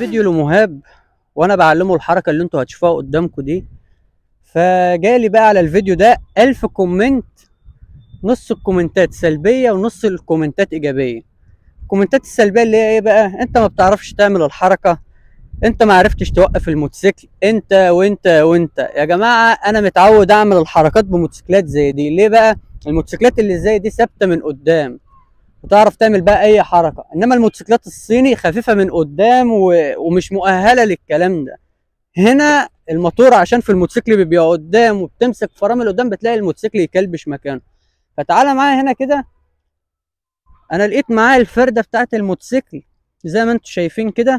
فيديو لمهاب وانا بعلمه الحركه اللي انتوا هتشوفوها قدامكم دي فجالي بقى على الفيديو ده ألف كومنت نص الكومنتات سلبيه ونص الكومنتات ايجابيه الكومنتات السلبيه اللي هي ايه بقى انت ما بتعرفش تعمل الحركه انت ما عرفتش توقف الموتوسيكل انت وانت وانت يا جماعه انا متعود اعمل الحركات بموتوسيكلات زي دي ليه بقى الموتوسيكلات اللي زي دي ثابته من قدام وتعرف تعمل بقى اي حركه انما الموتوسيكلات الصيني خفيفه من قدام و... ومش مؤهله للكلام ده هنا الموتور عشان في الموتوسيكل بيبقى قدام وبتمسك فرامل قدام بتلاقي الموتوسيكل يكلبش مكانه فتعالى معايا هنا كده انا لقيت معايا الفرده بتاعت الموتوسيكل زي ما انتم شايفين كده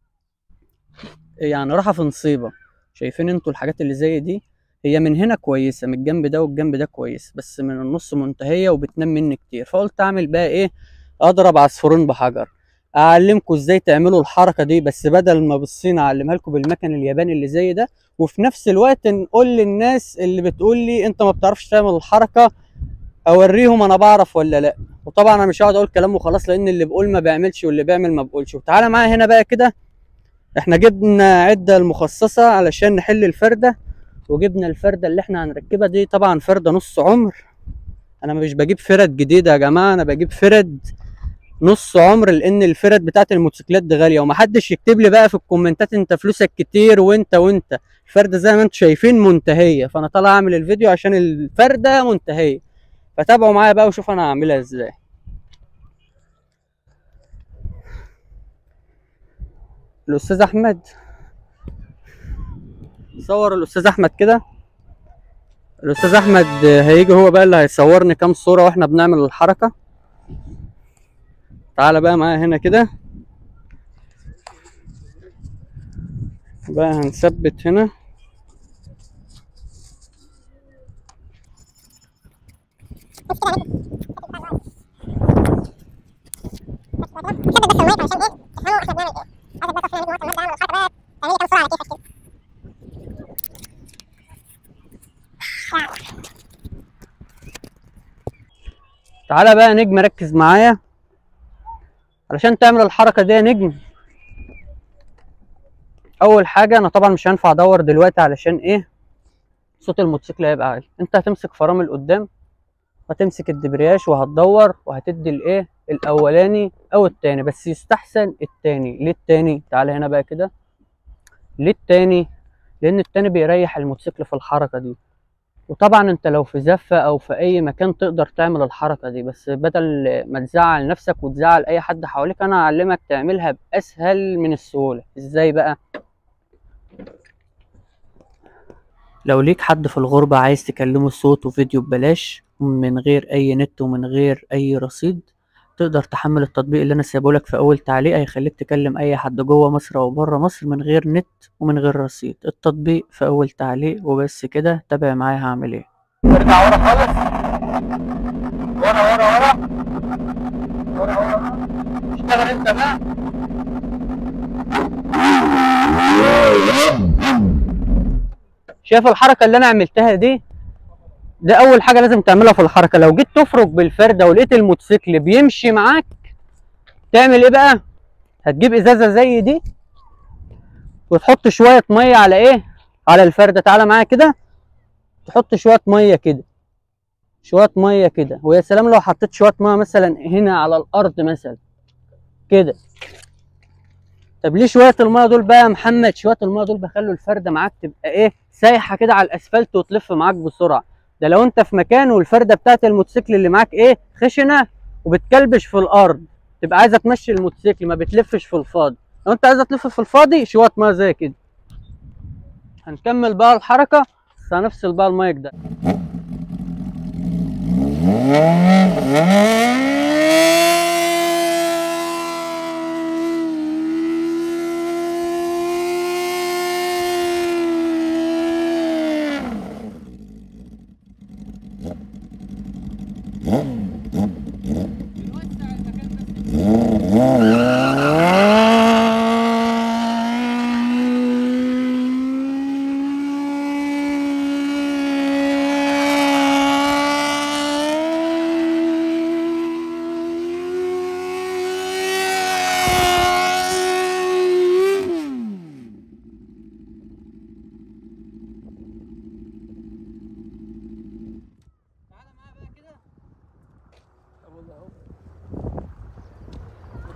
يعني راحه في نصيبه شايفين انتوا الحاجات اللي زي دي هي من هنا كويسه من الجنب ده والجنب ده كويس بس من النص منتهيه وبتنام مني كتير فقلت اعمل بقى ايه اضرب عصفورين بحجر اعلمكم ازاي تعملوا الحركه دي بس بدل ما بالصين اعلمها لكم بالمكن الياباني اللي زي ده وفي نفس الوقت نقول للناس اللي بتقول لي انت ما بتعرفش تعمل الحركه اوريهم انا بعرف ولا لا وطبعا انا مش هقعد اقول كلام وخلاص لان اللي بيقول ما بيعملش واللي بيعمل ما بيقولش وتعالى معايا هنا بقى كده احنا جبنا عده المخصصه علشان نحل الفرده وجبنا الفرده اللي احنا هنركبها دي طبعا فرده نص عمر انا مش بجيب فرد جديده يا جماعه انا بجيب فرد نص عمر لان الفرد بتاعت الموتوسيكلات دي غاليه ومحدش يكتب لي بقى في الكومنتات انت فلوسك كتير وانت وانت الفرده زي ما انتم شايفين منتهيه فانا طالع اعمل الفيديو عشان الفرده منتهيه فتابعوا معايا بقى وشوف انا هعملها ازاي الاستاذ احمد صور الاستاذ احمد كده الاستاذ احمد هيجي هو بقى اللي هيصورني كام صوره واحنا بنعمل الحركه تعالى بقى معايا هنا كده بقى هنثبت هنا تعالى بقى يا نجم ركز معايا علشان تعمل الحركه دي يا نجم اول حاجه انا طبعا مش هينفع ادور دلوقتي علشان ايه صوت الموتوسيكل هيبقى عالي انت هتمسك فرامل قدام هتمسك الدبرياج وهتدور وهتدي الايه الاولاني او التاني بس يستحسن التاني ليه التاني تعالى هنا بقى كده ليه التاني لان التاني بيريح الموتوسيكل في الحركه دي وطبعا انت لو في زفه او في اي مكان تقدر تعمل الحركه دي بس بدل ما تزعل نفسك وتزعل اي حد حواليك انا هعلمك تعملها باسهل من السهوله ازاي بقى لو ليك حد في الغربة عايز تكلمه صوت وفيديو ببلاش من غير اي نت ومن غير اي رصيد تقدر تحمل التطبيق اللي انا سايبهولك في اول تعليق هيخليك تكلم اي حد جوه مصر او بره مصر من غير نت ومن غير رصيد التطبيق في اول تعليق وبس كده تابع معايا هعمل ايه ارجع ورا خالص ورا ورا ورا ورا ورا اشتغل انت بقى شايف الحركه اللي انا عملتها دي ده اول حاجه لازم تعملها في الحركه لو جيت تفرك بالفرده ولقيت الموتوسيكل بيمشي معاك تعمل ايه بقى هتجيب ازازه زي دي وتحط شويه ميه على ايه على الفرده تعالى معايا كده تحط شويه ميه كده شويه ميه كده ويا سلام لو حطيت شويه ميه مثلا هنا على الارض مثلا كده طب ليه شويه الميه دول بقى يا محمد شويه الميه دول بيخلوا الفرده معاك تبقى ايه سايحه كده على الاسفلت وتلف معاك بسرعه ده لو انت في مكان والفرده بتاعت الموتوسيكل اللي معاك ايه خشنه وبتكلبش في الارض تبقى عايزه تمشي الموتوسيكل ما بتلفش في الفاضي لو انت عايزه تلف في الفاضي شويه ميه زي كده هنكمل بقى الحركه بس هنفصل بقى المايك ده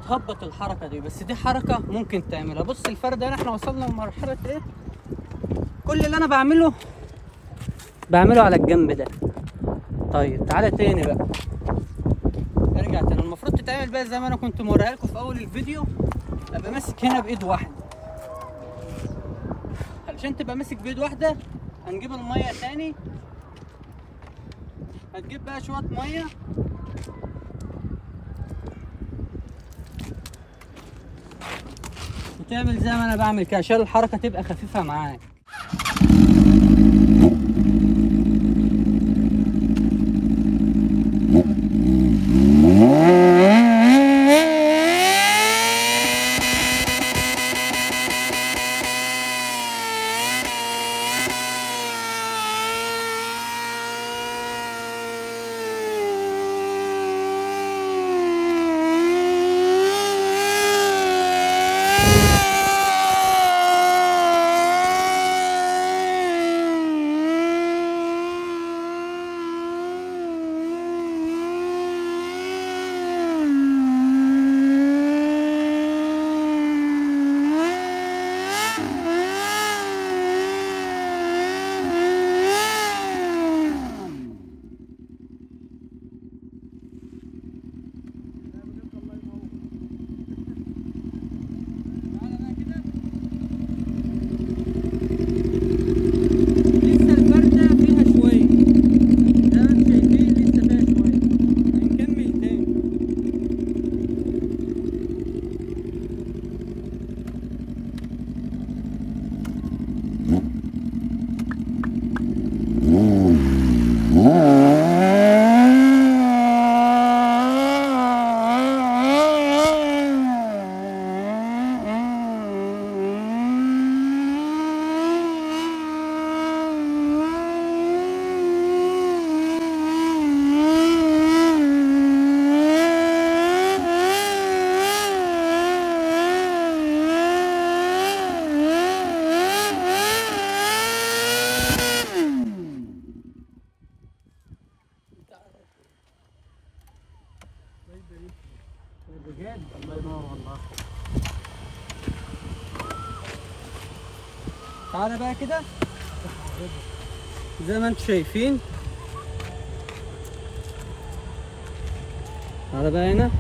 بتهبط الحركه دي بس دي حركه ممكن تعملها بص الفرده هنا احنا وصلنا لمرحله ايه كل اللي انا بعمله بعمله على الجنب ده طيب تعالى تاني بقى ارجع تاني المفروض تتعمل بقى زي ما انا كنت موريها لكم في اول الفيديو ابقى ماسك هنا بايد واحده علشان تبقى ماسك بايد واحده هنجيب الميه تاني هتجيب بقى شويه ميه وتعمل زي ما انا بعمل كده عشان الحركه تبقى خفيفه معاك لسه الفردة فيها شوية ده انتوا شايفين لسه فيها شوية هنكمل تاني بجد الله ينور والله تعالى بقى كده زي ما انتم شايفين تعالى بقى هنا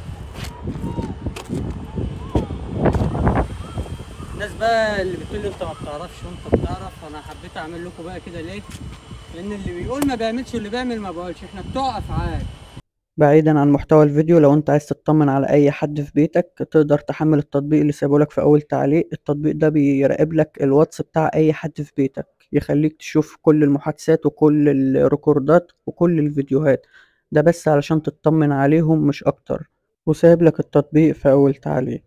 الناس بقى اللي بتقول لي انت ما بتعرفش وانت بتعرف انا حبيت اعمل لكم بقى كده ليه لان اللي بيقول ما بيعملش واللي بيعمل ما بقولش احنا بتوع افعال بعيدا عن محتوى الفيديو لو انت عايز تطمن على اي حد في بيتك تقدر تحمل التطبيق اللي سايبهولك في اول تعليق التطبيق ده بيراقب لك الواتس بتاع اي حد في بيتك يخليك تشوف كل المحادثات وكل الريكوردات وكل الفيديوهات ده بس علشان تطمن عليهم مش اكتر وسايب لك التطبيق في اول تعليق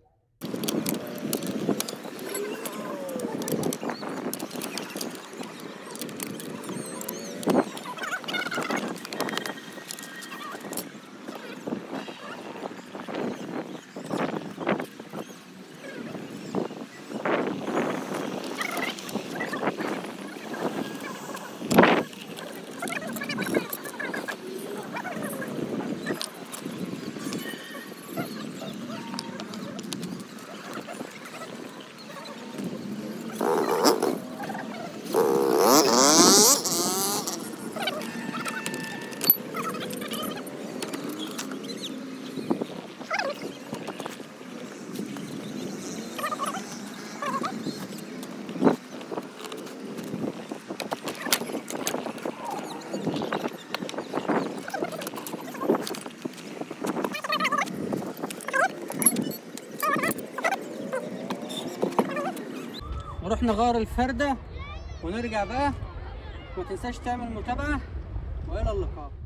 نروح نغار الفردة ونرجع بقى ما تنساش تعمل متابعة وإلى اللقاء